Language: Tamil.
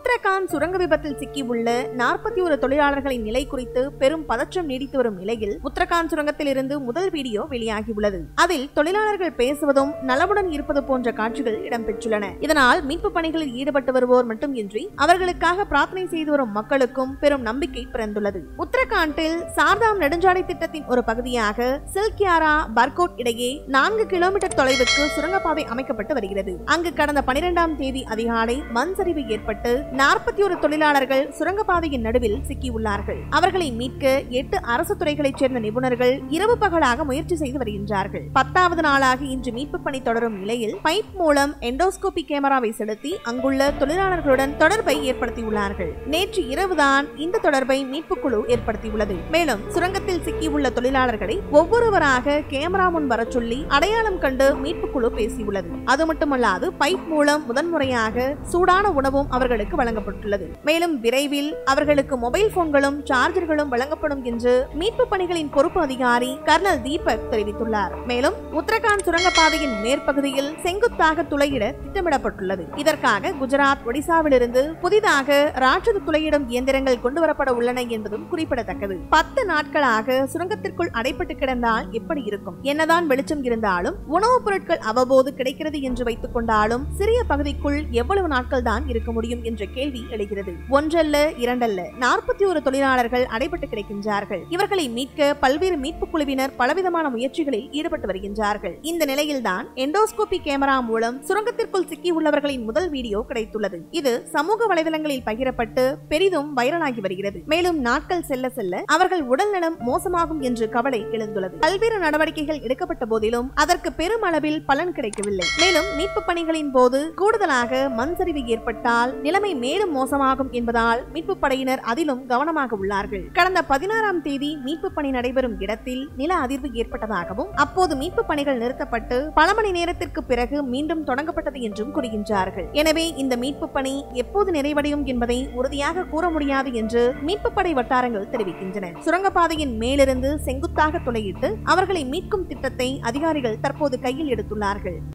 உத்தரகாண்ட் சுரங்க விபத்தில் சிக்கியுள்ள நாற்பத்தி ஒரு தொழிலாளர்களின் நிலை குறித்து பெரும் பதற்றம் நீடித்து வரும் நிலையில் உத்தரகாண்ட் சுரங்கத்தில் இருந்து முதல் வீடியோ வெளியாகியுள்ளது அதில் தொழிலாளர்கள் பேசுவதும் நலமுடன் இருப்பது போன்ற காட்சிகள் இடம்பெற்றுள்ளன இதனால் மீட்பு பணிகளில் ஈடுபட்டு வருவோர் மட்டுமின்றி அவர்களுக்காக பிரார்த்தனை செய்து வரும் மக்களுக்கும் பெரும் நம்பிக்கை பிறந்துள்ளது உத்தரகாண்டில் சார்தாம் நெடுஞ்சாலை திட்டத்தின் ஒரு பகுதியாக சில்கியாரா பர்கோட் இடையே நான்கு கிலோமீட்டர் தொலைவுக்கு சுரங்கப்பாதை அமைக்கப்பட்டு வருகிறது அங்கு கடந்த பனிரெண்டாம் தேதி அதிகாலை மண் சரிவு ஏற்பட்டு நாற்பத்தி ஒரு தொழிலாளர்கள் சுரங்கப்பாதையின் நடுவில் சிக்கியுள்ளார்கள் அவர்களை மீட்க எட்டு அரசு துறைகளைச் சேர்ந்த நிபுணர்கள் இரவு பகலாக முயற்சி செய்து வருகின்றார்கள் பத்தாவது நாளாக இன்று மீட்பு பணி தொடரும் நிலையில் பைப் மூலம் எண்டோஸ்கோபி கேமராவை செலுத்தி அங்குள்ள தொழிலாளர்களுடன் தொடர்பை ஏற்படுத்தியுள்ளார்கள் நேற்று இரவுதான் இந்த தொடர்பை மீட்பு குழு ஏற்படுத்தியுள்ளது மேலும் சுரங்கத்தில் சிக்கியுள்ள தொழிலாளர்களை ஒவ்வொருவராக கேமரா முன் வரச் சொல்லி அடையாளம் கண்டு மீட்பு குழு பேசியுள்ளது அது மட்டுமல்லாது பைப் மூலம் முதன்முறையாக சூடான உணவும் அவர்களுக்கு வழங்கப்பட்டுள்ளது மேலும் விரைவில் அவர்களுக்கு மொபைல் போன்களும் சார்ஜர்களும் வழங்கப்படும் என்று மீட்பு பணிகளின் பொறுப்பு அதிகாரி கர்னல் தீபக் தெரிவித்துள்ளார் மேலும் உத்தரகாண்ட் சுரங்கப்பாதையின் மேற்பகுதியில் செங்குத்தாக துளையிட திட்டமிடப்பட்டுள்ளது இதற்காக குஜராத் ஒடிசாவிலிருந்து புதிதாக ராட்சத துளையிடும் இயந்திரங்கள் கொண்டுவரப்பட உள்ளன என்பதும் குறிப்பிடத்தக்கது பத்து நாட்களாக சுரங்கத்திற்குள் அடைப்பட்டு கிடந்தால் எப்படி இருக்கும் என்னதான் வெளிச்சம் இருந்தாலும் உணவுப் பொருட்கள் அவ்வப்போது கிடைக்கிறது என்று வைத்துக் கொண்டாலும் சிறிய பகுதிக்குள் எவ்வளவு நாட்கள் தான் இருக்க முடியும் என்ற கேள்வி எழுகிறது ஒன்றல்ல இரண்டல்ல நாற்பத்தி ஒரு தொழிலாளர்கள் அடைபட்டு கிடைக்கின்றார்கள் இவர்களை மீட்க பல்வேறு மீட்பு குழுவினர் பலவிதமான முயற்சிகளில் ஈடுபட்டு வருகின்றார்கள் இந்த நிலையில்தான் எண்டோஸ்கோபி கேமரா மூலம் சுரங்கத்திற்குள் சிக்கியுள்ளவர்களின் முதல் வீடியோ கிடைத்துள்ளது இது சமூக வலைதளங்களில் பகிரப்பட்டு பெரிதும் வைரலாகி வருகிறது மேலும் நாட்கள் செல்ல செல்ல அவர்கள் உடல்நலம் மோசமாகும் என்று கவலை எழுந்துள்ளது பல்வேறு நடவடிக்கைகள் எடுக்கப்பட்ட போதிலும் அதற்கு பெருமளவில் பலன் கிடைக்கவில்லை மேலும் மீட்பு பணிகளின் போது கூடுதலாக மண் சரிவு ஏற்பட்டால் நிலைமை மேலும் மோசமாகும் என்பதால் மீட்பு படையினர் அதிலும் கவனமாக உள்ளார்கள் கடந்த பதினாறாம் தேதி மீட்பு பணி நடைபெறும் இடத்தில் நில அதிர்வு ஏற்பட்டதாகவும் அப்போது மீட்பு பணிகள் நிறுத்தப்பட்டு பல மணி நேரத்திற்கு பிறகு மீண்டும் தொடங்கப்பட்டது என்றும் கூறுகின்றார்கள் எனவே இந்த மீட்பு பணி எப்போது நிறைவடையும் என்பதை உறுதியாக கூற முடியாது என்று மீட்பு படை வட்டாரங்கள் தெரிவிக்கின்றன சுரங்கப்பாதையின் மேலிருந்து செங்குத்தாக துளையிட்டு அவர்களை மீட்கும் திட்டத்தை அதிகாரிகள் தற்போது கையில் எடுத்துள்ளார்கள்